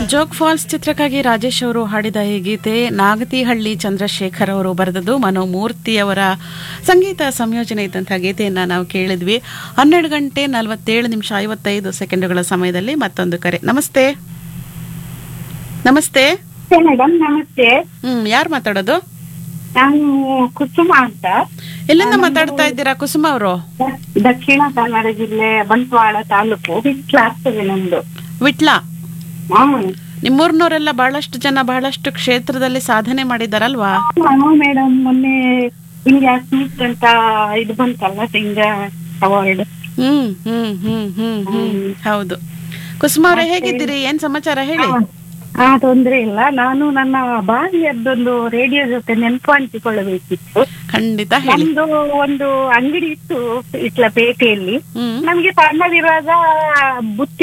Jog falls ಚಿತ್ರಕ್ಕಾಗಿ ರಾಜೇಶ್ ಅವರು ಹಾಡಿದ ಈ ಗೀತೆ ನಾಗತಿಹಳ್ಳಿ ಚಂದ್ರಶೇಖರ್ ಅವರು ಬರೆದದ್ದು ಮನೋಮೂರ್ತಿ ಅವರ ಸಂಗೀತ ಸಂಯೋಜನೆ ಇದ್ದಂತಹ ಗೀತೆಯನ್ನ ನಾವು ಕೇಳಿದ್ವಿ ಹನ್ನೆರಡು ಗಂಟೆ ನಲವತ್ತೇಳು ನಿಮಿಷ ಐವತ್ತೈದು ಸೆಕೆಂಡುಗಳ ಸಮಯದಲ್ಲಿ ಮತ್ತೊಂದು ಕರೆ ನಮಸ್ತೆ ನಮಸ್ತೆ ಮೇಡಮ್ ನಮಸ್ತೆ ಹ್ಮ್ ಯಾರು ಮಾತಾಡೋದು ನಾನು ಕುಸುಮ ಅಂತ ಎಲ್ಲಿಂದ ಮಾತಾಡ್ತಾ ಇದ್ದೀರಾ ಕುಸುಮ ಅವರು ದ- ದಕ್ಷಿಣ ಕನ್ನಡ ಜಿಲ್ಲೆ ಬಂಟ್ವಾಳ ತಾಲೂಕು ಹಿಟ್ಲ ಆಗ್ತದೆ ನಮ್ದು ವಿಟ್ಲ ಹ್ಮ್ ನಿಮ್ಮೂರ್ನವರೆಲ್ಲ ಬಹಳಷ್ಟು ಜನ ಬಹಳಷ್ಟು ಕ್ಷೇತ್ರದಲ್ಲಿ ಸಾಧನೆ ಮಾಡಿದಾರಲ್ವಾ ಮೇಡಮ್ ಮೊನ್ನೆ ಇಂಡಿಯಾ ಸ್ಮಿತ್ ಅಂತ ಇದು ಬಂತಲ್ಲ ಸಿಂಗ ಅವಾರ್ಡ್ ಹ್ಮ್ ಹ್ಮ್ ಹ್ಮ್ ಹ್ಮ್ ಹ್ಮ್ ಹೌದು ಕುಸುಮ ಅವರೇ ಹೇಗಿದ್ದೀರಿ ಏನ್ ಸಮಾಚಾರ ಹೇಳಿ ಆ ತೊಂದ್ರೆ ಇಲ್ಲ ನಾನು ನನ್ನ ಬಾಲ್ಯದ್ದೊಂದು ರೇಡಿಯೋ ಜೊತೆ ನೆನಪು ಹಂಚಿಕೊಳ್ಳಬೇಕಿತ್ತು ಖಂಡಿತ ಹೇಳಿ ನಮ್ದು ಒಂದು ಅಂಗಡಿ ಇತ್ತು ಇಟ್ಲ ಪೇಟೆಯಲ್ಲಿ ಹ್ಮ್ ನಮ್ಗೆ ಸಣ್ಣದಿರುವಾಗ ಬುತ್ತಿ